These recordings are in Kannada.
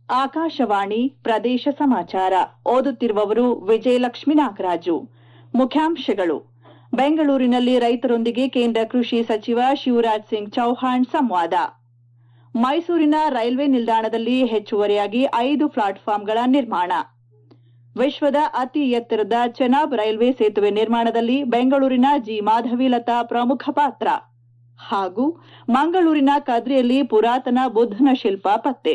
ಆಕಾಶವಾಣಿ ಪ್ರದೇಶ ಸಮಾಚಾರ ಓದುತ್ತಿರುವವರು ವಿಜಯಲಕ್ಷ್ಮಿ ನಾಗರಾಜು ಮುಖ್ಯಾಂಶಗಳು ಬೆಂಗಳೂರಿನಲ್ಲಿ ರೈತರೊಂದಿಗೆ ಕೇಂದ್ರ ಕೃಷಿ ಸಚಿವ ಶಿವರಾಜ್ ಸಿಂಗ್ ಚೌಹಾಣ್ ಸಂವಾದ ಮೈಸೂರಿನ ರೈಲ್ವೆ ನಿಲ್ದಾಣದಲ್ಲಿ ಹೆಚ್ಚುವರಿಯಾಗಿ ಐದು ಪ್ಲಾಟ್ಫಾರ್ಮ್ಗಳ ನಿರ್ಮಾಣ ವಿಶ್ವದ ಅತಿ ಎತ್ತರದ ಚೆನಾಬ್ ರೈಲ್ವೆ ಸೇತುವೆ ನಿರ್ಮಾಣದಲ್ಲಿ ಬೆಂಗಳೂರಿನ ಜಿ ಮಾಧವಿಲತಾ ಪ್ರಮುಖ ಪಾತ್ರ ಹಾಗೂ ಮಂಗಳೂರಿನ ಕದ್ರಿಯಲ್ಲಿ ಪುರಾತನ ಬುದ್ಧನ ಶಿಲ್ಪ ಪತ್ತೆ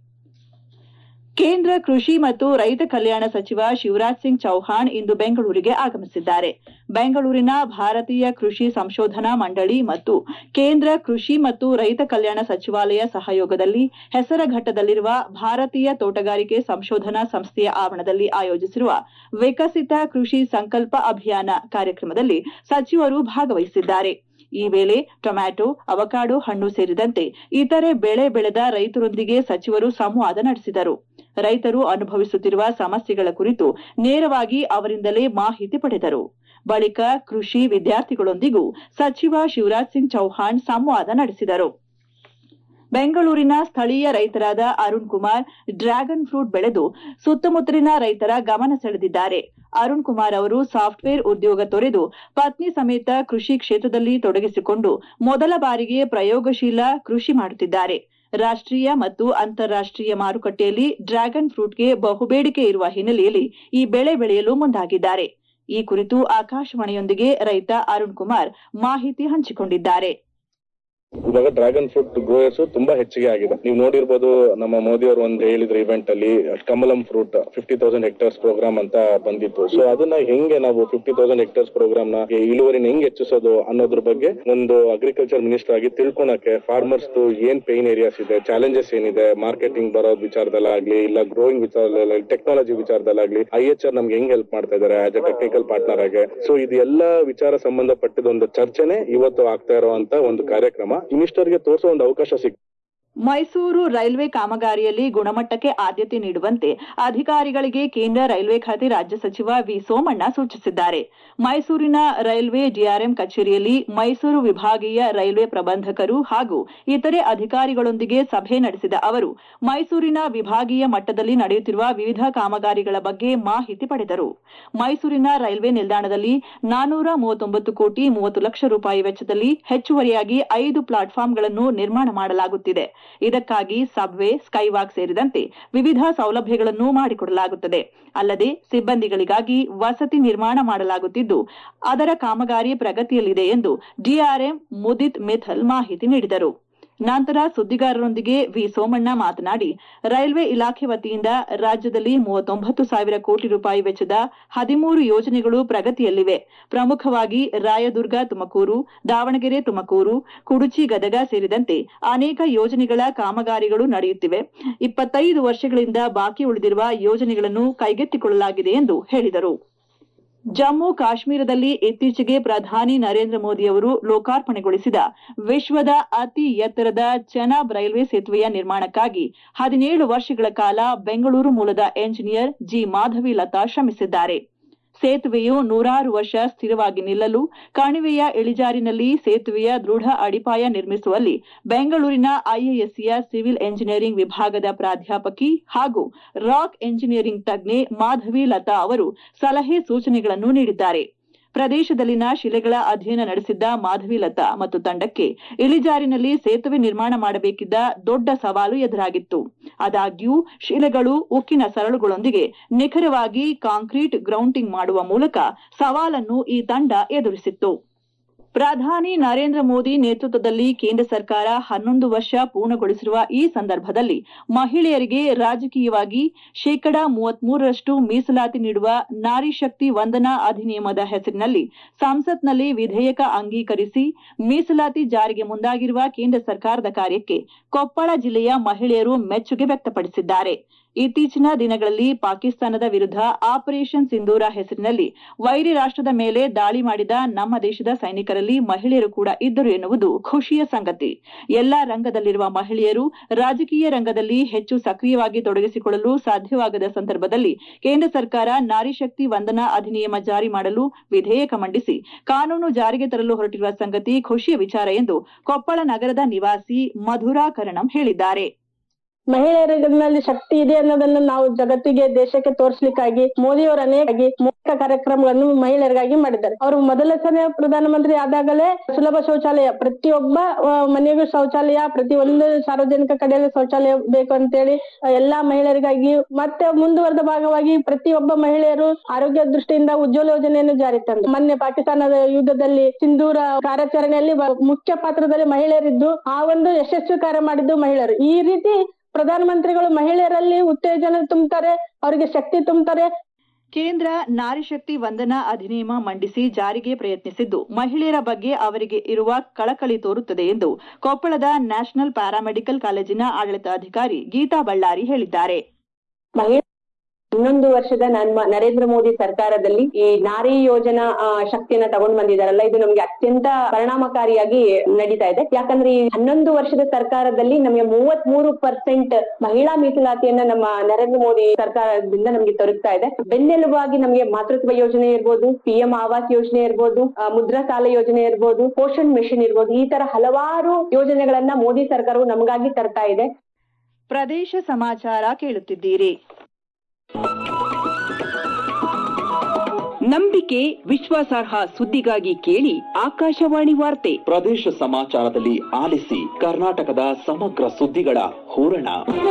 ಕೇಂದ್ರ ಕೃಷಿ ಮತ್ತು ರೈತ ಕಲ್ಯಾಣ ಸಚಿವ ಶಿವರಾಜ್ ಸಿಂಗ್ ಚೌಹಾಣ್ ಇಂದು ಬೆಂಗಳೂರಿಗೆ ಆಗಮಿಸಿದ್ದಾರೆ ಬೆಂಗಳೂರಿನ ಭಾರತೀಯ ಕೃಷಿ ಸಂಶೋಧನಾ ಮಂಡಳಿ ಮತ್ತು ಕೇಂದ್ರ ಕೃಷಿ ಮತ್ತು ರೈತ ಕಲ್ಯಾಣ ಸಚಿವಾಲಯ ಸಹಯೋಗದಲ್ಲಿ ಹೆಸರಘಟ್ಟದಲ್ಲಿರುವ ಭಾರತೀಯ ತೋಟಗಾರಿಕೆ ಸಂಶೋಧನಾ ಸಂಸ್ಥೆಯ ಆವರಣದಲ್ಲಿ ಆಯೋಜಿಸಿರುವ ವಿಕಸಿತ ಕೃಷಿ ಸಂಕಲ್ಪ ಅಭಿಯಾನ ಕಾರ್ಯಕ್ರಮದಲ್ಲಿ ಸಚಿವರು ಭಾಗವಹಿಸಿದ್ದಾರೆ ಈ ವೇಳೆ ಟೊಮ್ಯಾಟೊ ಅವಕಾಡೋ ಹಣ್ಣು ಸೇರಿದಂತೆ ಇತರೆ ಬೆಳೆ ಬೆಳೆದ ರೈತರೊಂದಿಗೆ ಸಚಿವರು ಸಂವಾದ ನಡೆಸಿದರು ರೈತರು ಅನುಭವಿಸುತ್ತಿರುವ ಸಮಸ್ಯೆಗಳ ಕುರಿತು ನೇರವಾಗಿ ಅವರಿಂದಲೇ ಮಾಹಿತಿ ಪಡೆದರು ಬಳಿಕ ಕೃಷಿ ವಿದ್ಯಾರ್ಥಿಗಳೊಂದಿಗೂ ಸಚಿವ ಶಿವರಾಜ್ ಸಿಂಗ್ ಚೌಹಾಣ್ ಸಂವಾದ ನಡೆಸಿದರು ಬೆಂಗಳೂರಿನ ಸ್ಥಳೀಯ ರೈತರಾದ ಅರುಣ್ ಕುಮಾರ್ ಡ್ರ್ಯಾಗನ್ ಫ್ರೂಟ್ ಬೆಳೆದು ಸುತ್ತಮುತ್ತಲಿನ ರೈತರ ಗಮನ ಸೆಳೆದಿದ್ದಾರೆ ಅರುಣ್ ಕುಮಾರ್ ಅವರು ಸಾಫ್ಟ್ವೇರ್ ಉದ್ಯೋಗ ತೊರೆದು ಪತ್ನಿ ಸಮೇತ ಕೃಷಿ ಕ್ಷೇತ್ರದಲ್ಲಿ ತೊಡಗಿಸಿಕೊಂಡು ಮೊದಲ ಬಾರಿಗೆ ಪ್ರಯೋಗಶೀಲ ಕೃಷಿ ಮಾಡುತ್ತಿದ್ದಾರೆ ರಾಷ್ಟೀಯ ಮತ್ತು ಅಂತಾರಾಷ್ಟೀಯ ಮಾರುಕಟ್ಟೆಯಲ್ಲಿ ಡ್ರ್ಯಾಗನ್ ಫ್ರೂಟ್ಗೆ ಬಹುಬೇಡಿಕೆ ಇರುವ ಹಿನ್ನೆಲೆಯಲ್ಲಿ ಈ ಬೆಳೆ ಬೆಳೆಯಲು ಮುಂದಾಗಿದ್ದಾರೆ ಈ ಕುರಿತು ಆಕಾಶವಾಣಿಯೊಂದಿಗೆ ರೈತ ಅರುಣ್ ಕುಮಾರ್ ಮಾಹಿತಿ ಹಂಚಿಕೊಂಡಿದ್ದಾರೆ ಇವಾಗ ಡ್ರ್ಯಾಗನ್ ಫ್ರೂಟ್ ಗ್ರೋಯರ್ಸ್ ತುಂಬಾ ಹೆಚ್ಚಿಗೆ ಆಗಿದೆ ನೀವು ನೋಡಿರ್ಬೋದು ನಮ್ಮ ಮೋದಿ ಅವರು ಒಂದು ಹೇಳಿದ್ರು ಇವೆಂಟ್ ಅಲ್ಲಿ Kamalam fruit fifty thousand hectares programme ಅಂತ ಬಂದಿತ್ತು ಸೊ ಅದನ್ನ ಹೆಂಗೆ ನಾವು ಫಿಫ್ಟಿ ತೌಸಂಡ್ ಹೆಕ್ಟರ್ಸ್ ಪ್ರೋಗ್ರಾಮ್ ನ ಇಳುವರಿನ ಹೆಂಗ್ ಹೆಚ್ಚಿಸೋದು ಅನ್ನೋದ್ರ ಬಗ್ಗೆ ಒಂದು ಅಗ್ರಿಕಲ್ಚರ್ ಮಿನಿಸ್ಟರ್ ಆಗಿ ತಿಳ್ಕೊಳಕ್ಕೆ ಫಾರ್ಮರ್ಸ್ ಏನ್ ಪೇನ್ ಏರಿಯಾಸ್ ಇದೆ ಚಾಲೆಂಜಸ್ ಏನಿದೆ ಮಾರ್ಕೆಟಿಂಗ್ ಬರೋ ವಿಚಾರದಲ್ಲಾಗ್ಲಿ ಇಲ್ಲ ಗ್ರೋಯಿಂಗ್ ವಿಚಾರದಲ್ಲಾಗ್ಲಿ ಟೆಕ್ನಾಲಜಿ ವಿಚಾರದಲ್ಲಾಗ್ಲಿ ಐ ಎಚ್ ಆರ್ ನಮ್ಗೆ ಹೆಂಗ್ ಹೆಲ್ಪ್ ಮಾಡ್ತಾ ಇದಾರೆ ಆಸ್ ಎ ಟೆಕ್ನಿಕಲ್ ಪಾರ್ಟ್ನರ್ ಆಗಿ ಸೊ ಇದೆಲ್ಲ ವಿಚಾರ ಸಂಬಂಧಪಟ್ಟಿದ ಒಂದು ಚರ್ಚೆನೆ ಇವತ್ತು ಆಗ್ತಾ ಇರುವಂತ ಒಂದು ಕಾರ್ಯಕ್ರಮ ಮಿನಿಸ್ಟರ್ಗೆ ತೋರಿಸೋ ಒಂದು ಅವಕಾಶ ಸಿಕ್ ಮೈಸೂರು ರೈಲ್ವೆ ಕಾಮಗಾರಿಯಲ್ಲಿ ಗುಣಮಟ್ಟಕ್ಕೆ ಆದ್ಯತೆ ನೀಡುವಂತೆ ಅಧಿಕಾರಿಗಳಿಗೆ ಕೇಂದ್ರ ರೈಲ್ವೆ ಖಾತೆ ರಾಜ್ಯ ಸಚಿವ ವಿ ಸೋಮಣ್ಣ ಸೂಚಿಸಿದ್ದಾರೆ ಮೈಸೂರಿನ ರೈಲ್ವೆ ಡಿಆರ್ಎಂ ಕಚೇರಿಯಲ್ಲಿ ಮೈಸೂರು ವಿಭಾಗೀಯ ರೈಲ್ವೆ ಪ್ರಬಂಧಕರು ಹಾಗೂ ಇತರೆ ಅಧಿಕಾರಿಗಳೊಂದಿಗೆ ಸಭೆ ನಡೆಸಿದ ಅವರು ಮೈಸೂರಿನ ವಿಭಾಗೀಯ ಮಟ್ಟದಲ್ಲಿ ನಡೆಯುತ್ತಿರುವ ವಿವಿಧ ಕಾಮಗಾರಿಗಳ ಬಗ್ಗೆ ಮಾಹಿತಿ ಪಡೆದರು ಮೈಸೂರಿನ ರೈಲ್ವೆ ನಿಲ್ದಾಣದಲ್ಲಿ ನಾನೂರ ಮೂವತ್ತೊಂಬತ್ತು ಕೋಟಿ ಮೂವತ್ತು ಲಕ್ಷ ರೂಪಾಯಿ ವೆಚ್ಚದಲ್ಲಿ ಹೆಚ್ಚುವರಿಯಾಗಿ ಐದು ಪ್ಲಾಟ್ಫಾರ್ಮ್ಗಳನ್ನು ನಿರ್ಮಾಣ ಮಾಡಲಾಗುತ್ತಿದೆ ಇದಕ್ಕಾಗಿ ಸಬ್ವೇ ಸ್ಕೈವಾಕ್ ಸೇರಿದಂತೆ ವಿವಿಧ ಸೌಲಭ್ಯಗಳನ್ನು ಮಾಡಿಕೊಡಲಾಗುತ್ತದೆ ಅಲ್ಲದೆ ಸಿಬ್ಬಂದಿಗಳಿಗಾಗಿ ವಸತಿ ನಿರ್ಮಾಣ ಮಾಡಲಾಗುತ್ತಿದ್ದು ಅದರ ಕಾಮಗಾರಿ ಪ್ರಗತಿಯಲ್ಲಿದೆ ಎಂದು ಡಿಆರ್ಎಂ ಮುದಿತ್ ಮಿಥಲ್ ಮಾಹಿತಿ ನೀಡಿದರು ನಂತರ ಸುದ್ದಿಗಾರರೊಂದಿಗೆ ವಿ ಸೋಮಣ್ಣ ಮಾತನಾಡಿ ರೈಲ್ವೆ ಇಲಾಖೆ ವತಿಯಿಂದ ರಾಜ್ಯದಲ್ಲಿ ಮೂವತ್ತೊಂಬತ್ತು ಸಾವಿರ ಕೋಟಿ ರೂಪಾಯಿ ವೆಚ್ಚದ ಹದಿಮೂರು ಯೋಜನೆಗಳು ಪ್ರಗತಿಯಲ್ಲಿವೆ ಪ್ರಮುಖವಾಗಿ ರಾಯದುರ್ಗ ತುಮಕೂರು ದಾವಣಗೆರೆ ತುಮಕೂರು ಕುಡುಚಿ ಗದಗ ಸೇರಿದಂತೆ ಅನೇಕ ಯೋಜನೆಗಳ ಕಾಮಗಾರಿಗಳು ನಡೆಯುತ್ತಿವೆ ಇಪ್ಪತ್ತೈದು ವರ್ಷಗಳಿಂದ ಬಾಕಿ ಉಳಿದಿರುವ ಯೋಜನೆಗಳನ್ನು ಕೈಗೆತ್ತಿಕೊಳ್ಳಲಾಗಿದೆ ಎಂದು ಹೇಳಿದರು ಜಮ್ಮು ಕಾಶ್ಮೀರದಲ್ಲಿ ಇತ್ತೀಚೆಗೆ ಪ್ರಧಾನಿ ನರೇಂದ್ರ ಮೋದಿ ಅವರು ಲೋಕಾರ್ಪಣೆಗೊಳಿಸಿದ ವಿಶ್ವದ ಅತಿ ಎತ್ತರದ ಚೆನಾಬ್ ರೈಲ್ವೆ ಸೇತುವೆಯ ನಿರ್ಮಾಣಕ್ಕಾಗಿ ಹದಿನೇಳು ವರ್ಷಗಳ ಕಾಲ ಬೆಂಗಳೂರು ಮೂಲದ ಎಂಜಿನಿಯರ್ ಜಿ ಮಾಧವಿ ಲತಾ ಶ್ರಮಿಸಿದ್ದಾರೆ ಸೇತುವೆಯು ನೂರಾರು ವರ್ಷ ಸ್ಥಿರವಾಗಿ ನಿಲ್ಲಲು ಕಣಿವೆಯ ಇಳಿಜಾರಿನಲ್ಲಿ ಸೇತುವೆಯ ದೃಢ ಅಡಿಪಾಯ ನಿರ್ಮಿಸುವಲ್ಲಿ ಬೆಂಗಳೂರಿನ ಐಐಎಸ್ಸಿಯ ಸಿವಿಲ್ ಎಂಜಿನಿಯರಿಂಗ್ ವಿಭಾಗದ ಪ್ರಾಧ್ಯಾಪಕಿ ಹಾಗೂ ರಾಕ್ ಎಂಜಿನಿಯರಿಂಗ್ ತಜ್ಞೆ ಮಾಧವಿ ಲತಾ ಅವರು ಸಲಹೆ ಸೂಚನೆಗಳನ್ನು ನೀಡಿದ್ದಾರೆ ಪ್ರದೇಶದಲ್ಲಿನ ಶಿಲೆಗಳ ಅಧ್ಯಯನ ನಡೆಸಿದ್ದ ಮಾಧವಿ ಲತಾ ಮತ್ತು ತಂಡಕ್ಕೆ ಇಳಿಜಾರಿನಲ್ಲಿ ಸೇತುವೆ ನಿರ್ಮಾಣ ಮಾಡಬೇಕಿದ್ದ ದೊಡ್ಡ ಸವಾಲು ಎದುರಾಗಿತ್ತು ಆದಾಗ್ಯೂ ಶಿಲೆಗಳು ಉಕ್ಕಿನ ಸರಳುಗಳೊಂದಿಗೆ ನಿಖರವಾಗಿ ಕಾಂಕ್ರೀಟ್ ಗ್ರೌಂಟಿಂಗ್ ಮಾಡುವ ಮೂಲಕ ಸವಾಲನ್ನು ಈ ತಂಡ ಎದುರಿಸಿತ್ತು ಪ್ರಧಾನಿ ನರೇಂದ್ರ ಮೋದಿ ನೇತೃತ್ವದಲ್ಲಿ ಕೇಂದ್ರ ಸರ್ಕಾರ ಹನ್ನೊಂದು ವರ್ಷ ಪೂರ್ಣಗೊಳಿಸಿರುವ ಈ ಸಂದರ್ಭದಲ್ಲಿ ಮಹಿಳೆಯರಿಗೆ ರಾಜಕೀಯವಾಗಿ ಶೇಕಡಾ ಮೂವತ್ಮೂರರಷ್ಟು ಮೀಸಲಾತಿ ನೀಡುವ ನಾರಿ ಶಕ್ತಿ ವಂದನಾ ಅಧಿನಿಯಮದ ಹೆಸರಿನಲ್ಲಿ ಸಂಸತ್ನಲ್ಲಿ ವಿಧೇಯಕ ಅಂಗೀಕರಿಸಿ ಮೀಸಲಾತಿ ಜಾರಿಗೆ ಮುಂದಾಗಿರುವ ಕೇಂದ್ರ ಸರ್ಕಾರದ ಕಾರ್ಯಕ್ಕೆ ಕೊಪ್ಪಳ ಜಿಲ್ಲೆಯ ಮಹಿಳೆಯರು ಮೆಚ್ಚುಗೆ ವ್ಯಕ್ತಪಡಿಸಿದ್ದಾರೆ ಇತ್ತೀಚಿನ ದಿನಗಳಲ್ಲಿ ಪಾಕಿಸ್ತಾನದ ವಿರುದ್ಧ ಆಪರೇಷನ್ ಸಿಂಧೂರ ಹೆಸರಿನಲ್ಲಿ ವೈರಿ ರಾಷ್ಟದ ಮೇಲೆ ದಾಳಿ ಮಾಡಿದ ನಮ್ಮ ದೇಶದ ಸೈನಿಕರಲ್ಲಿ ಮಹಿಳೆಯರು ಕೂಡ ಇದ್ದರು ಎನ್ನುವುದು ಖುಷಿಯ ಸಂಗತಿ ಎಲ್ಲಾ ರಂಗದಲ್ಲಿರುವ ಮಹಿಳೆಯರು ರಾಜಕೀಯ ರಂಗದಲ್ಲಿ ಹೆಚ್ಚು ಸಕ್ರಿಯವಾಗಿ ತೊಡಗಿಸಿಕೊಳ್ಳಲು ಸಾಧ್ಯವಾಗದ ಸಂದರ್ಭದಲ್ಲಿ ಕೇಂದ್ರ ಸರ್ಕಾರ ನಾರಿ ಶಕ್ತಿ ವಂದನಾ ಅಧಿನಿಯಮ ಜಾರಿ ಮಾಡಲು ವಿಧೇಯಕ ಮಂಡಿಸಿ ಕಾನೂನು ಜಾರಿಗೆ ತರಲು ಹೊರಟಿರುವ ಸಂಗತಿ ಖುಷಿಯ ವಿಚಾರ ಎಂದು ಕೊಪ್ಪಳ ನಗರದ ನಿವಾಸಿ ಮಧುರಾ ಕರಣಂ ಹೇಳಿದ್ದಾರೆ ಮಹಿಳೆಯರಲ್ಲಿ ಶಕ್ತಿ ಇದೆ ಅನ್ನೋದನ್ನ ನಾವು ಜಗತ್ತಿಗೆ ದೇಶಕ್ಕೆ ತೋರಿಸ್ಲಿಕ್ಕಾಗಿ ಮೋದಿಯವರು ಅನೇಕ ಅನೇಕ ಕಾರ್ಯಕ್ರಮಗಳನ್ನು ಮಹಿಳೆಯರಿಗಾಗಿ ಮಾಡಿದ್ದಾರೆ ಅವರು ಮೊದಲ ಸಲ ಪ್ರಧಾನಮಂತ್ರಿ ಆದಾಗಲೇ ಸುಲಭ ಶೌಚಾಲಯ ಪ್ರತಿಯೊಬ್ಬ ಆ, ಮನೆಗೂ ಶೌಚಾಲಯ ಪ್ರತಿ ಒಂದು ಸಾರ್ವಜನಿಕ ಕಡೆಯಲ್ಲಿ ಶೌಚಾಲಯ ಬೇಕು ಅಂತೇಳಿ ಆ, ಎಲ್ಲಾ ಮಹಿಳೆಯರಿಗಾಗಿ ಮತ್ತೆ ಮುಂದುವರೆದ ಭಾಗವಾಗಿ ಪ್ರತಿಯೊಬ್ಬ ಮಹಿಳೆಯರು ಆರೋಗ್ಯ ದೃಷ್ಟಿಯಿಂದ ಉಜ್ವಲ ಯೋಜನೆಯನ್ನು ಜಾರಿ ತಂದ್ರು ಮೊನ್ನೆ ಪಾಕಿಸ್ತಾನದ ಯುದ್ಧದಲ್ಲಿ ಸಿಂಧೂರ ಕಾರ್ಯಾಚರಣೆಯಲ್ಲಿ ಬ- ಮುಖ್ಯ ಪಾತ್ರದಲ್ಲಿ ಮಹಿಳೆಯರಿದ್ದು ಆ ಒಂದು ಯಶಸ್ವಿ ಕಾರ್ಯ ಮಾಡಿದ್ದು ಮಹಿಳೆಯರು ಈ ರೀತಿ ಪ್ರಧಾನಮಂತ್ರಿಗಳು ಮಹಿಳೆಯರಲ್ಲಿ ಉತ್ತೇಜನ ತುಂಬುತ್ತಾರೆ ಅವರಿಗೆ ಶಕ್ತಿ ತುಂಬುತ್ತಾರೆ ಕೇಂದ್ರ ನಾರಿ ಶಕ್ತಿ ವಂದನಾ ಅಧಿನಿಯಮ ಮಂಡಿಸಿ ಜಾರಿಗೆ ಪ್ರಯತ್ನಿಸಿದ್ದು ಮಹಿಳೆಯರ ಬಗ್ಗೆ ಅವರಿಗೆ ಇರುವ ಕಳಕಳಿ ತೋರುತ್ತದೆ ಎಂದು ಕೊಪ್ಪಳದ ನ್ಯಾಷನಲ್ ಪ್ಯಾರಾಮೆಡಿಕಲ್ ಕಾಲೇಜಿನ ಆಡಳಿತಾಧಿಕಾರಿ ಗೀತಾ ಬಳ್ಳಾರಿ ಹೇಳಿದ್ದಾರೆ ಮಹಿಳಾ ಹನ್ನೊಂದು ವರ್ಷದ ನಮ್ಮ ನರೇಂದ್ರ ಮೋದಿ ಸರ್ಕಾರದಲ್ಲಿ ಈ ನಾರಿ ಯೋಜನಾ ಆ, ಶಕ್ತಿಯನ್ನ ತಗೊಂಡ್ ಬಂದಿದಾರಲ್ಲ ಇದು ನಮ್ಗೆ ಅತ್ಯಂತ ಪರಿಣಾಮಕಾರಿಯಾಗಿ ನಡೀತಾ ಇದೆ ಯಾಕಂದ್ರೆ ಈ ಹನ್ನೊಂದು ವರ್ಷದ ಸರ್ಕಾರದಲ್ಲಿ ನಮಗೆ ಮೂವತ್ ಮೂರು ಪರ್ಸೆಂಟ್ ಮಹಿಳಾ ಮೀಸಲಾತಿಯನ್ನ ನಮ್ಮ ನರೇಂದ್ರ ಮೋದಿ ಸರ್ಕಾರದಿಂದ ನಮ್ಗೆ ದೊರಕ್ತಾ ಇದೆ ಬೆನ್ನೆಲುಬಾಗಿ ನಮಗೆ ಮಾತೃತ್ವ ಯೋಜನೆ ಇರ್ಬೋದು ಪಿಎಂ ಆವಾಸ್ ಯೋಜನೆ ಇರ್ಬೋದು ಆ, ಮುದ್ರಾ ಸಾಲ ಯೋಜನೆ ಇರ್ಬೋದು ಪೋಷಣ್ ಮಿಷನ್ ಇರ್ಬೋದು ಈ ತರ ಹಲವಾರು ಯೋಜನೆಗಳನ್ನ ಮೋದಿ ಸರ್ಕಾರವು ನಮಗಾಗಿ ತರ್ತಾ ಇದೆ ಪ್ರದೇಶ ಸಮಾಚಾರ ಕೇಳುತ್ತಿದ್ದೀರಿ ನಂಬಿಕೆ ವಿಶ್ವಾಸಾರ್ಹ ಸುದ್ದಿಗಾಗಿ ಕೇಳಿ ಆಕಾಶವಾಣಿ ವಾರ್ತೆ ಪ್ರದೇಶ ಸಮಾಚಾರದಲ್ಲಿ ಆಲಿಸಿ ಕರ್ನಾಟಕದ ಸಮಗ್ರ ಸುದ್ದಿಗಳ ಹೂರಣ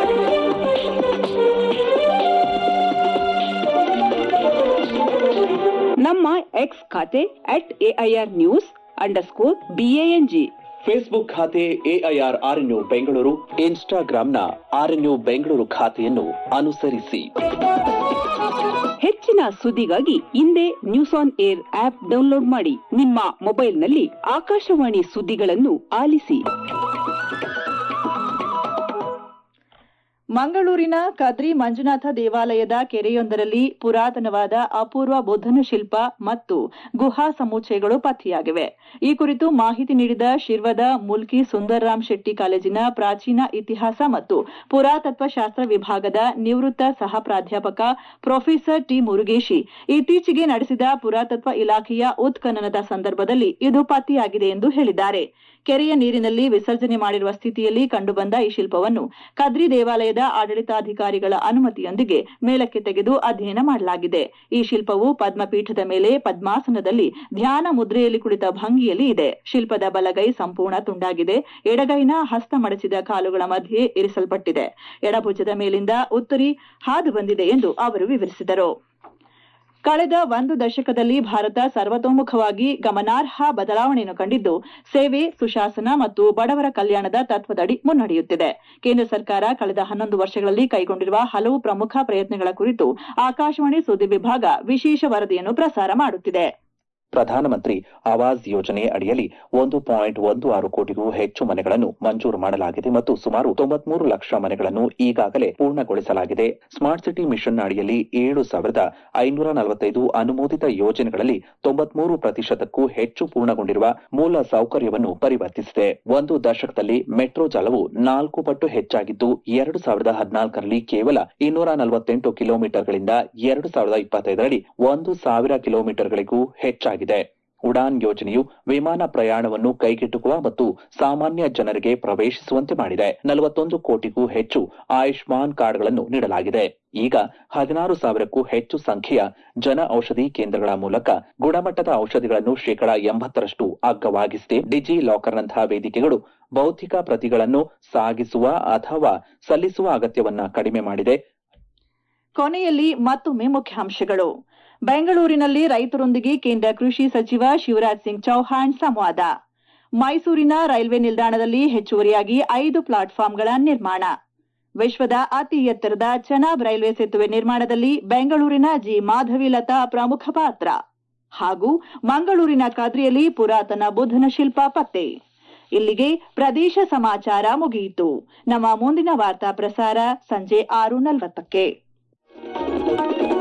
ನಮ್ಮ ಎಕ್ಸ್ ಖಾತೆ at A I R news underscore B A N G Facebook ಖಾತೆ ಎಐಆರ್ ಆರ್ಎನ್ಯು ಬೆಂಗಳೂರು ಇನ್ಸ್ಟಾಗ್ರಾಂನ ಆರ್ಎನ್ಯು ಬೆಂಗಳೂರು ಖಾತೆಯನ್ನು ಅನುಸರಿಸಿ ಹೆಚ್ಚಿನ ಸುದ್ದಿಗಾಗಿ ಹಿಂದೆ news on air app download ಮಾಡಿ ನಿಮ್ಮ ಮೊಬೈಲ್ನಲ್ಲಿ ಆಕಾಶವಾಣಿ ಸುದ್ದಿಗಳನ್ನು ಆಲಿಸಿ ಮಂಗಳೂರಿನ ಕದ್ರಿ ಮಂಜುನಾಥ ದೇವಾಲಯದ ಕೆರೆಯೊಂದರಲ್ಲಿ ಪುರಾತನವಾದ ಅಪೂರ್ವ ಬುದ್ಧನ ಶಿಲ್ಪ ಮತ್ತು ಗುಹಾ ಸಮುಚ್ಚಯಗಳು ಪತ್ತೆಯಾಗಿವೆ ಈ ಕುರಿತು ಮಾಹಿತಿ ನೀಡಿದ ಶಿರ್ವದ ಮುಲ್ಕಿ ಸುಂದರ್ರಾಮ್ ಶೆಟ್ಟಿ ಕಾಲೇಜಿನ ಪ್ರಾಚೀನ ಇತಿಹಾಸ ಮತ್ತು ಪುರಾತತ್ವ ಶಾಸ್ತ್ರ ವಿಭಾಗದ ನಿವೃತ್ತ ಸಹ ಪ್ರಾಧ್ಯಾಪಕ ಪ್ರೊಫೆಸರ್ ಟಿ ಮುರುಗೇಶಿ ಇತ್ತೀಚೆಗೆ ನಡೆಸಿದ ಪುರಾತತ್ವ ಇಲಾಖೆಯ ಉತ್ಖನನದ ಸಂದರ್ಭದಲ್ಲಿ ಇದು ಪತ್ತೆಯಾಗಿದೆ ಎಂದು ಹೇಳಿದ್ದಾರೆ ಕೆರೆಯ ನೀರಿನಲ್ಲಿ ವಿಸರ್ಜನೆ ಮಾಡಿರುವ ಸ್ಥಿತಿಯಲ್ಲಿ ಕಂಡುಬಂದ ಈ ಶಿಲ್ಪವನ್ನು ಕದ್ರಿ ದೇವಾಲಯದ ಆಡಳಿತಾಧಿಕಾರಿಗಳ ಅನುಮತಿಯೊಂದಿಗೆ ಮೇಲಕ್ಕೆ ತೆಗೆದು ಅಧ್ಯಯನ ಮಾಡಲಾಗಿದೆ ಈ ಶಿಲ್ಪವು ಪದ್ಮಪೀಠದ ಮೇಲೆ ಪದ್ಮಾಸನದಲ್ಲಿ ಧ್ಯಾನ ಮುದ್ರೆಯಲ್ಲಿ ಕುಳಿತ ಭಂಗಿಯಲ್ಲಿ ಇದೆ ಶಿಲ್ಪದ ಬಲಗೈ ಸಂಪೂರ್ಣ ತುಂಡಾಗಿದೆ ಎಡಗೈನ ಹಸ್ತ ಮಡಚಿದ ಕಾಲುಗಳ ಮಧ್ಯೆ ಇರಿಸಲ್ಪಟ್ಟಿದೆ ಎಡಭುಜದ ಮೇಲಿಂದ ಉತ್ತರಿ ಹಾದು ಬಂದಿದೆ ಎಂದು ಅವರು ವಿವರಿಸಿದರು ಕಳೆದ ಒಂದು ದಶಕದಲ್ಲಿ ಭಾರತ ಸರ್ವತೋಮುಖವಾಗಿ ಗಮನಾರ್ಹ ಬದಲಾವಣೆಯನ್ನು ಕಂಡಿದ್ದು ಸೇವೆ ಸುಶಾಸನ ಮತ್ತು ಬಡವರ ಕಲ್ಯಾಣದ ತತ್ವದಡಿ ಮುನ್ನಡೆಯುತ್ತಿದೆ ಕೇಂದ್ರ ಸರ್ಕಾರ ಕಳೆದ ಹನ್ನೊಂದು ವರ್ಷಗಳಲ್ಲಿ ಕೈಗೊಂಡಿರುವ ಹಲವು ಪ್ರಮುಖ ಪ್ರಯತ್ನಗಳ ಕುರಿತು ಆಕಾಶವಾಣಿ ಸುದ್ದಿ ವಿಭಾಗ ವಿಶೇಷ ವರದಿಯನ್ನು ಪ್ರಸಾರ ಮಾಡುತ್ತಿದೆ ಪ್ರಧಾನಮಂತ್ರಿ ಆವಾಸ್ ಯೋಜನೆ ಅಡಿಯಲ್ಲಿ ಒಂದು ಪಾಯಿಂಟ್ ಒಂದು ಆರು ಕೋಟಿಗೂ ಹೆಚ್ಚು ಮನೆಗಳನ್ನು ಮಂಜೂರು ಮಾಡಲಾಗಿದೆ ಮತ್ತು ಸುಮಾರು ತೊಂಬತ್ಮೂರು ಲಕ್ಷ ಮನೆಗಳನ್ನು ಈಗಾಗಲೇ ಪೂರ್ಣಗೊಳಿಸಲಾಗಿದೆ ಸ್ಮಾರ್ಟ್ ಸಿಟಿ ಮಿಷನ್ ಅಡಿಯಲ್ಲಿ ಏಳು ಸಾವಿರದ ಐನೂರ ನಲವತ್ತೈದು ಅನುಮೋದಿತ ಯೋಜನೆಗಳಲ್ಲಿ ತೊಂಬತ್ಮೂರು ಪ್ರತಿಶತಕ್ಕೂ ಹೆಚ್ಚು ಪೂರ್ಣಗೊಂಡಿರುವ ಮೂಲ ಸೌಕರ್ಯವನ್ನು ಪರಿವರ್ತಿಸಿದೆ ಒಂದು ದಶಕದಲ್ಲಿ ಮೆಟ್ರೋ ಜಾಲವು ನಾಲ್ಕು ಪಟ್ಟು ಹೆಚ್ಚಾಗಿದ್ದು ಎರಡು ಸಾವಿರದ ಹದಿನಾಲ್ಕರಲ್ಲಿ ಕೇವಲ ಇನ್ನೂರ ನಲವತ್ತೆಂಟು ಕಿಲೋಮೀಟರ್ಗಳಿಂದ ಎರಡು ಸಾವಿರದ ಇಪ್ಪತ್ತೈದರಲ್ಲಿ ಒಂದು ಸಾವಿರ ಕಿಲೋಮೀಟರ್ಗಳಿಗೂ ಹೆಚ್ಚಾಗಿದೆ ಉಡಾನ್ ಯೋಜನೆಯು ವಿಮಾನ ಪ್ರಯಾಣವನ್ನು ಕೈಗೆಟುಕುವ ಮತ್ತು ಸಾಮಾನ್ಯ ಜನರಿಗೆ ಪ್ರವೇಶಿಸುವಂತೆ ಮಾಡಿದೆ ನಲವತ್ತೊಂದು ಕೋಟಿಗೂ ಹೆಚ್ಚು ಆಯುಷ್ಮಾನ್ ಕಾರ್ಡ್ಗಳನ್ನು ನೀಡಲಾಗಿದೆ ಈಗ ಹದಿನಾರು ಸಾವಿರಕ್ಕೂ ಹೆಚ್ಚು ಸಂಖ್ಯೆಯ ಜನ ಔಷಧಿ ಕೇಂದ್ರಗಳ ಮೂಲಕ ಗುಣಮಟ್ಟದ ಔಷಧಿಗಳನ್ನು ಶೇಕಡಾ ಎಂಬತ್ತರಷ್ಟು ಅಗ್ಗವಾಗಿಸಿದೆ ಡಿಜಿ ಲಾಕರ್ನಂತಹ ವೇದಿಕೆಗಳು ಭೌತಿಕ ಪ್ರತಿಗಳನ್ನು ಸಾಗಿಸುವ ಅಥವಾ ಸಲ್ಲಿಸುವ ಅಗತ್ಯವನ್ನ ಕಡಿಮೆ ಮಾಡಿದೆ ಕೊನೆಯಲ್ಲಿ ಮತ್ತೊಮ್ಮೆ ಮುಖ್ಯಾಂಶಗಳು ಬೆಂಗಳೂರಿನಲ್ಲಿ ರೈತರೊಂದಿಗೆ ಕೇಂದ್ರ ಕೃಷಿ ಸಚಿವ ಶಿವರಾಜ್ ಸಿಂಗ್ ಚೌಹಾಣ್ ಸಂವಾದ ಮೈಸೂರಿನ ರೈಲ್ವೆ ನಿಲ್ದಾಣದಲ್ಲಿ ಹೆಚ್ಚುವರಿಯಾಗಿ ಐದು ಪ್ಲಾಟ್ಫಾರ್ಮ್ಗಳ ನಿರ್ಮಾಣ ವಿಶ್ವದ ಅತಿ ಎತ್ತರದ ಚೆನಾಬ್ ರೈಲ್ವೆ ಸೇತುವೆ ನಿರ್ಮಾಣದಲ್ಲಿ ಬೆಂಗಳೂರಿನ ಜಿ ಮಾಧವಿಲತಾ ಪ್ರಮುಖ ಪಾತ್ರ ಹಾಗೂ ಮಂಗಳೂರಿನ ಕದ್ರಿಯಲ್ಲಿ ಪುರಾತನ ಬುದ್ಧನ ಶಿಲ್ಪ ಪತ್ತೆ ಇಲ್ಲಿಗೆ ಪ್ರದೇಶ ಸಮಾಚಾರ ಮುಗಿಯಿತು ನಮ್ಮ ಮುಂದಿನ ವಾರ್ತಾ ಪ್ರಸಾರ ಸಂಜೆ ಆರು ನಲವತ್ತಕ್ಕೆ